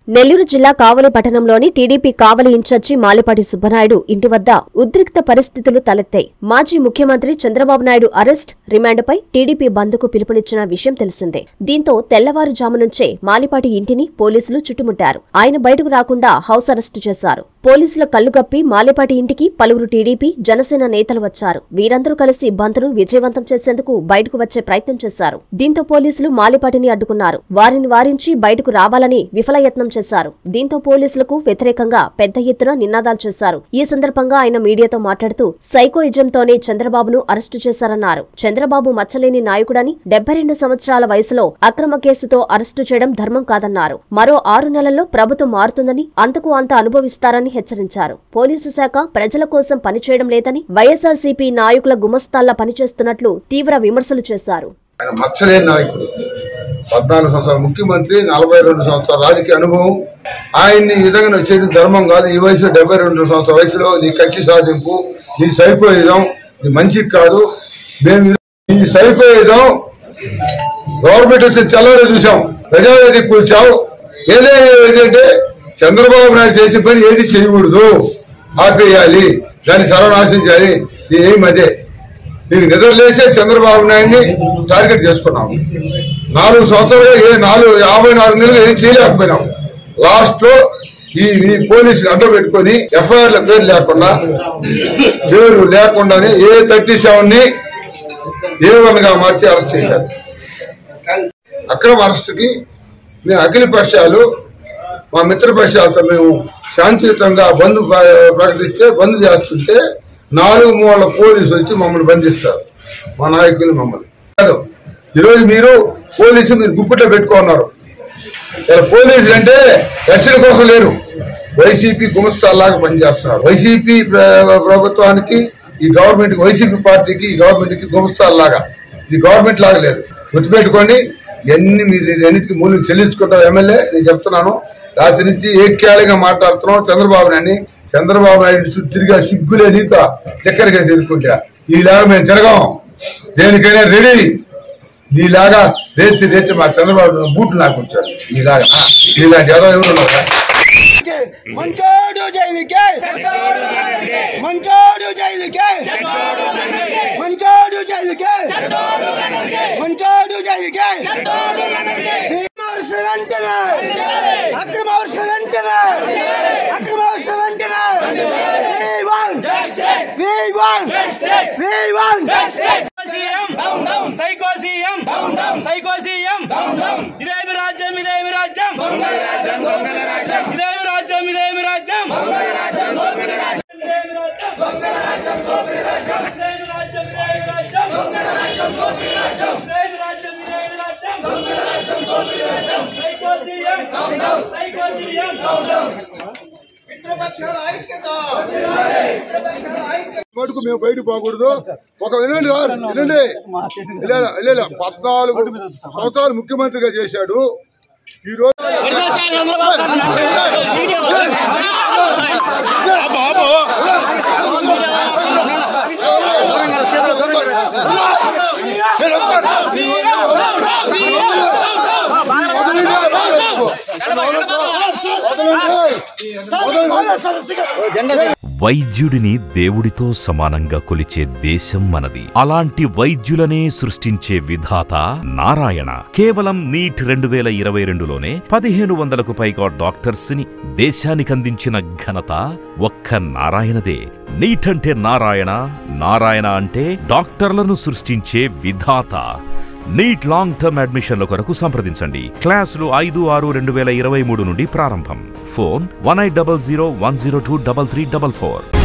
నెల్లూరు జిల్లా కావలి పట్టణంలోని TDP Kavali incharge Malipati Subbanaidu ఇంటి వద్ద ఉద్రిక్త పరిస్థితులు తలెత్తాయి మాజీ ముఖ్యమంత్రి చంద్రబాబు నాయుడు అరెస్ట్ రిమాండ్పై టీడీపీ బంద్కు పిలుపునిచ్చిన విషయం తెలిసిందే దీంతో తెల్లవారుజాము నుంచే మాలిపాటి ఇంటిని పోలీసులు చుట్టుముట్టారు ఆయన బయటకు రాకుండా హౌస్ అరెస్టు చేశారు పోలీసుల కళ్లుగప్పి మాలిపాటి ఇంటికి పలువురు టీడీపీ జనసేన నేతలు వచ్చారు వీరందరూ కలిసి బంద్ను విజయవంతం చేసేందుకు బయటకు వచ్చే ప్రయత్నం చేశారు దీంతో పోలీసులు మాలిపాటిని అడ్డుకున్నారు వారిని వారించి బయటకు రావాలని విఫలయత్నం చేశారు దీంతో పోలీసులకు వ్యతిరేకంగా పెద్ద ఎత్తున నినాదాలు చేశారు ఈ సందర్భంగా ఆయన మీడియాతో మాట్లాడుతూ సైకోయిజంతోనే చంద్రబాబును అరెస్టు చేశారన్నారు చంద్రబాబు మచ్చలేని నాయకుడని డెబ్బై రెండు సంవత్సరాల వయసులో అక్రమ కేసుతో అరెస్టు చేయడం ధర్మం కాదన్నారు మరో ఆరు నెలల్లో ప్రభుత్వం మారుతుందని అంతకు అంత అనుభవిస్తారని హెచ్చరించారు పోలీసు శాఖ ప్రజల కోసం పనిచేయడం లేదని వైఎస్ఆర్సీపీ నాయకుల గుమస్తాల్లా పనిచేస్తున్నట్లు తీవ్ర విమర్శలు చేశారు ఆయన మచ్చలేని నాయకుడు పద్నాలుగు సంవత్సరాల ముఖ్యమంత్రి నలభై రెండు సంవత్సరాల రాజకీయ అనుభవం ఆయన్ని ఈ విధంగా చేయడం ధర్మం కాదు ఈ వయసులో డెబ్బై రెండు సంవత్సరాల వయసులో నీ కక్షి సాధింపు నీ సైకోయిజం ఇది మంచిది కాదు మేము ఈ సైకోయిజం గవర్నమెంట్ వచ్చిన తెల్లవారు చూసాం ప్రజావేది కూర్చావు ఏదైనా ఏంటంటే చంద్రబాబు నాయుడు చేసే పని ఏది చేయకూడదు ఆపేయాలి దాన్ని సర్వనాశనం చేయాలి నీ ఏం అదే దీనికి నిద్రలేసే చంద్రబాబు నాయుడిని టార్గెట్ చేసుకున్నాం నాలుగు సంవత్సరాలుగా ఏ నాలుగు యాభై నాలుగు నెలలు ఏం చేయలేకపోయినాం లాస్ట్ లో ఈ ఈ పోలీసులు అడ్డం పెట్టుకొని ఎఫ్ఐఆర్ల పేరు లేకుండా పేరు లేకుండానే ఏ థర్టీ సెవెన్ ని ఏ వన్ గా మార్చి అరెస్ట్ చేశారు అక్రమ అరెస్టుకి మేము అఖిల పక్షాలు మా మిత్ర పక్షాలతో మేము శాంతియుతంగా బంద్ ప్ర- ప్రకటిస్తే బంద్ చేస్తుంటే నాలుగు మూల పోలీసు వచ్చి మమ్మల్ని బంధిస్తారు మా నాయకులు మమ్మల్ని కాదు ఈరోజు మీరు పోలీసు మీరు గుప్పిట్లో పెట్టుకున్నారు ఇలా పోలీసులు అంటే రక్షణ కోసం లేరు వైసీపీ గుమస్తాల్లాగా పనిచేస్తున్నారు వైసీపీ ప్ర- ప్రభుత్వానికి ఈ గవర్నమెంట్ వైసీపీ పార్టీకి ఈ గవర్నమెంట్ కి గుమస్తాల్లాగా ఇది గవర్నమెంట్ లాగా లేదు గుర్తుపెట్టుకోండి ఎన్ని మీరు ఎన్నిటికి మూల్యం చెల్లించుకుంటాం ఎమ్మెల్యే నేను చెప్తున్నాను రాత్రి నుంచి ఏక్యాలుగా మాట్లాడుతున్నాం చంద్రబాబు నాయుడిని చంద్రబాబు నాయుడు చుట్టూ తిరిగా సిగ్గులే నీక దగ్గరగా తిరుగుకుంటా ఈలాగా మేము తిరగం దేనికైనా రెడీ నీలాగా రేతి రేతి మా చంద్రబాబు బూట్లు నాకు వచ్చాడు నీలాగా ఆ, నీలాంటి ఎవరో ఎవరు ఉన్నారా? మంచోడు జైలుకే మంచోడు జైలుకే మంచోడు జైలుకే మంచోడు జైలుకే అక్రమ వెంటనే అక్రమ వెంటనే అక్రమ వెంటనే We want! We want! We want! CM psycho CM psycho CM ఇదేమి రాజ్యం ఇదేమి రాజ్యం ఇదేమి రాజ్యం ఇదేమి రాజ్యం మటుకు మేము బయటకు పోకూడదు ఒక వినండి సార్ వినండి లేదు లేదు పద్నాలుగు సంవత్సరాలు ముఖ్యమంత్రిగా చేశాడు ఈ రోజు వైద్యుడిని దేవుడితో సమానంగా కొలిచే దేశం మనది అలాంటి వైద్యులనే సృష్టించే విధాత నారాయణ కేవలం నీట్ రెండు వేల ఇరవై రెండులోనే పదిహేను వందలకు పైగా డాక్టర్స్ ని దేశానికందించిన ఘనత ఒక్క నారాయణదే నీట్ అంటే నారాయణ నారాయణ అంటే డాక్టర్లను సృష్టించే విధాత నీట్ లాంగ్ టర్మ్ అడ్మిషన్ల కొరకు సంప్రదించండి క్లాసులు ఐదు ఆరు రెండు వేల ఇరవై మూడు నుండి ప్రారంభం phone one eight double zero one zero two double three double four